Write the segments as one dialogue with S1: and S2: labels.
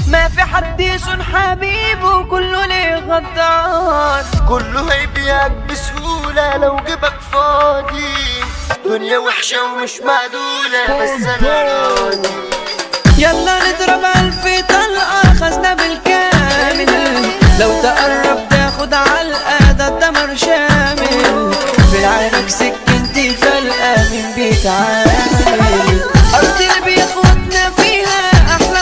S1: ما في حد يصون حبيبه كله ليه غدار
S2: كله هيبيعك بسهولة لو جيبك فاضي دنيا وحشة ومش معدولة بس أنا راضي
S1: يلا نضرب ألف طلقة خزنة بالكامل لو تقرب تاخد علقة ده الدمر شامل في العينك سكنتي فلقة من بيتعامل أرض اللي بيخوتنا فيها أحلى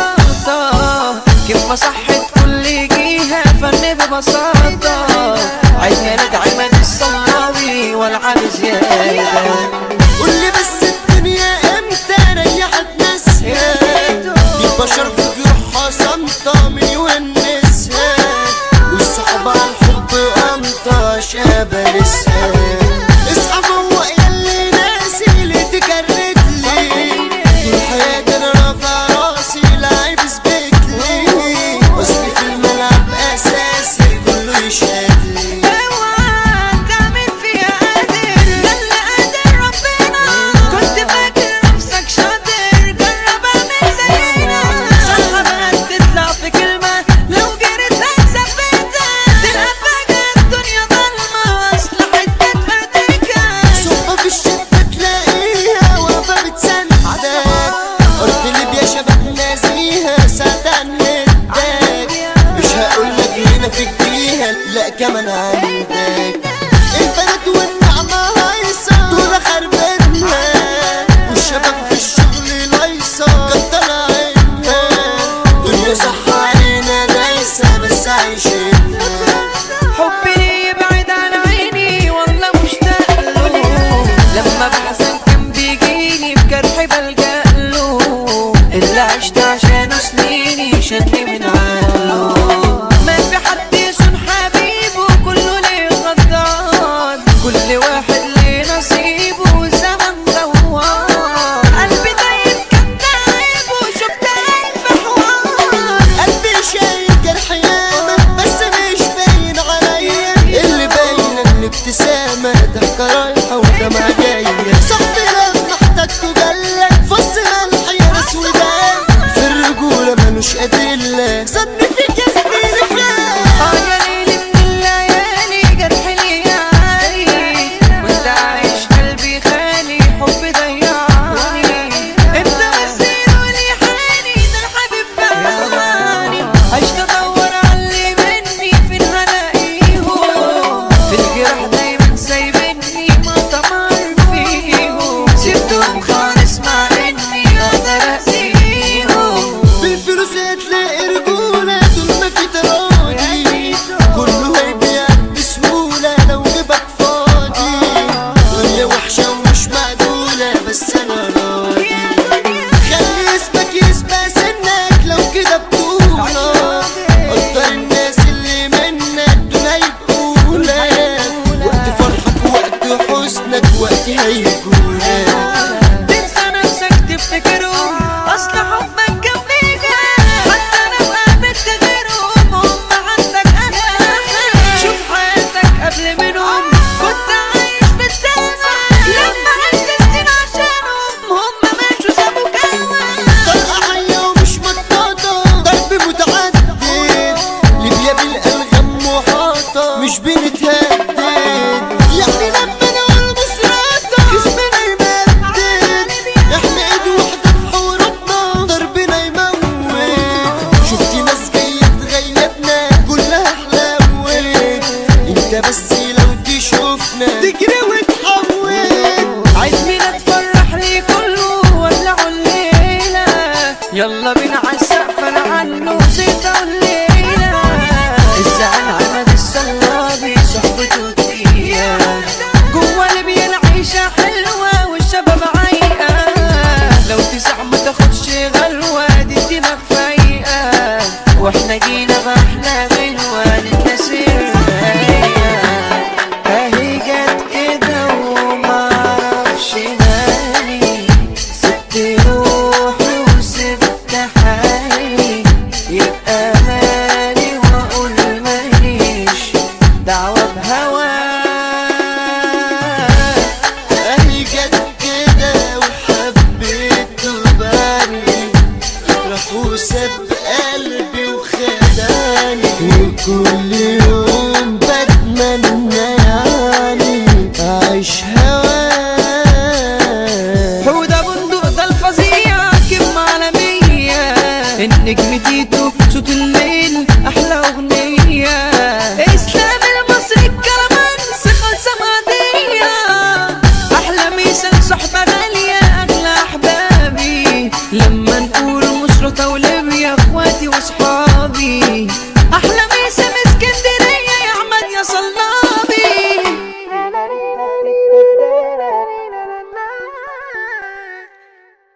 S1: مسرطة كيف ما صحت كل جيها فن ببساطة عايزة لك عماد الصلاوي والعب زيادة
S2: قولي بس الدنيا امتى ريحت ناسها دي بشر في جروحها صامتة من يونسها والصحاب على الحب قمطة شابة لسه اصحى فوق ياللي ناسي اللي تكرت لي طول حياتي انا رافع راسي لعيب اثبت لي اصلي في الملعب اساسي كله يشهد لي
S1: اوعى تعمل فيها قادر ده اللي قادر ربنا كنت فاكر نفسك شاطر جرب اعمل زينا صح بقى تطلع في كلمة لو جريت هتثبتها تلقى فجأة الدنيا ضلمة اصل حتة فردكة
S2: صحبة في الشدة تلاقيها واقفة بتسندك أرض ليبيا شباب نازيها ساعة ندك مش هقولك هنا في جديها لا كمان عندك البلد والنعمة هايصة دول خربتها والشباب في الشغل لايصة كتر عينها دنيا صح علينا دايسة بس عايشينها
S1: حبي ليه يبعد عن عيني والله مشتاق له لما بحزن كان بيجيني بجرح بلجأ له اللي عشت عشانه سنيني شدني من عقله ما في حد يصون حبيبه كله ليه غدار كل واحد ليه نصيبه والزمن دوار قلبي طيب كان تعب وشفت ألف حوار
S2: قلبي شايل جرح ياما بس مش باين عليا اللي باين الابتسامة ضحكة رايحة ودمعة جاية صاحبي لما احتجته جلك فص ملح يا ناس ودان في الرجولة ملوش أدلة ظن فيك يا زميلي فلان
S1: اه يا ليلي من الليالي جرح لي عالي وانت عايش قلبي خالي حب ضيعني انت مسيرولي حالي ده الحبيب بغاني عشت ادور على اللي مني فين هلاقيهم في الجرح دايما سايبني ما طمر فيهم سبتهم خالص مع اني اقدر اذيهم
S2: بالفلوس هتلاقي رجولة طول ما في تراضي كله هيبيع بسهولة لو جيبك فاضي دنيا وحشة ومش معدولة بس أنا راضي خلي اسمك يسبق سنك لو كده بطولة قدر الناس اللي منك دول هيبقوا لك وقت فرحك وقت حزنك وقت هيجولك
S1: تنسى نفسك تفتكرهم اصل حبك كان بيجا حتى لو قابلت غيرهم هم عندك انا شوف حياتك قبل منهم كنت عايش بالدلع لما عشت سنين عشانهم هم ماشوا سابوك انا
S2: طلقة حية ومش مطاطة ضرب متعدد ليبيا بالألغام محاطة مش بنتهدد يعني لما نقول مصراتة جسمنا يمدد احنا ايد واحدة في حواراتنا ضربنا يموت شفت ناس جاية تغيبنا كلها حلاوت انت بس لو تشوفنا تجري وتحول
S1: عايز مين اتفرح لي كله ولعوا الليلة يلا بينا عالسقف انا عنه نسيت الليلة الزعل عمد الصلابي صحبته تقيلة جوا ليبيا العيشة حلوة والشباب عايقة لو تسع ما تاخدش غلوة دي الدماغ فايقة واحنا جينا بأحلى غنوة للناس الرايقة اهي جت كده ومعرفش مالي سبت روحي وسبت حالي يبقى مالي واقول ماليش دعوة بهواك
S2: اهي جت كده وحبيت تباني قلبي وخداني وكل يوم بتمنى يعني أعيش هواك
S1: حودة بندق ده الفظيع كلمة عالمية النجم تيتو صوت الليل